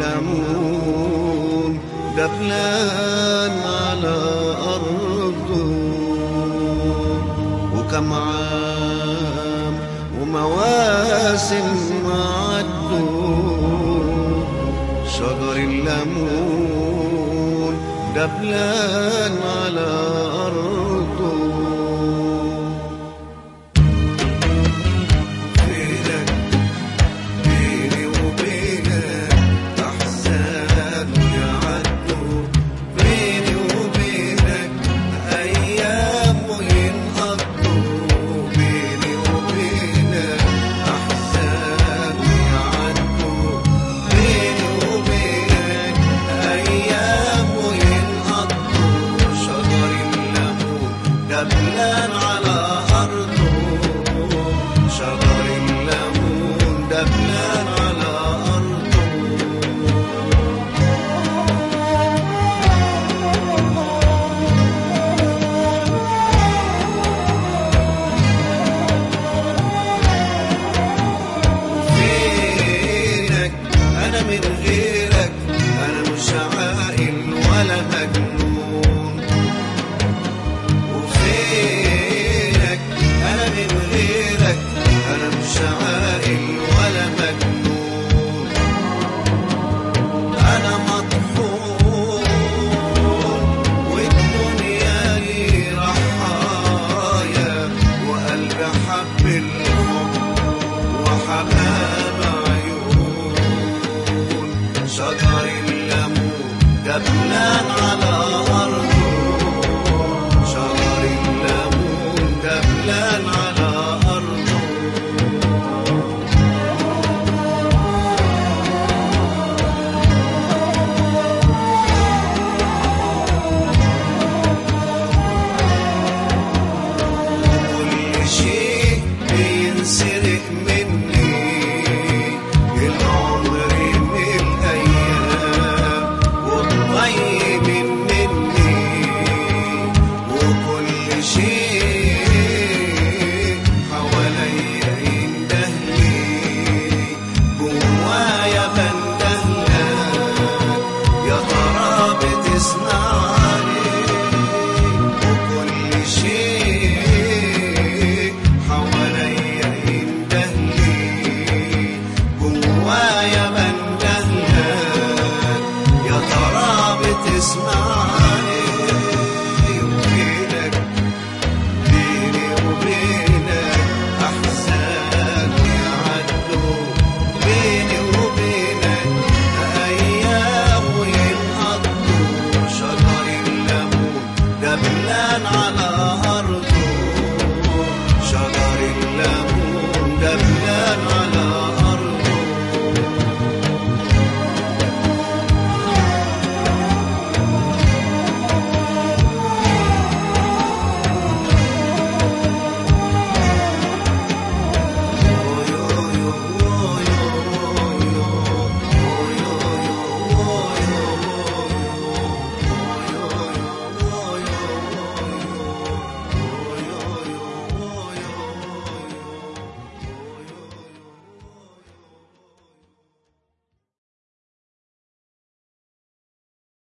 الليمون دبلان على أرضه وكم عام ومواسم عدوا شجر الليمون دبلان على أرضه فينك بيني وبينك أحزان يعدوا بيني وبينك أيام ينقضوا بيني وبينك أحزان يعدوا بيني وبينك أيام ينقضوا شجر الليمون دبلان على أرضه شجر الليمون دبلان على أرضه فينك أنا من غيرك أنا مش عاقل ولا مجنون وفينك أنا من غيرك أنا مش عاقل ولا مجنون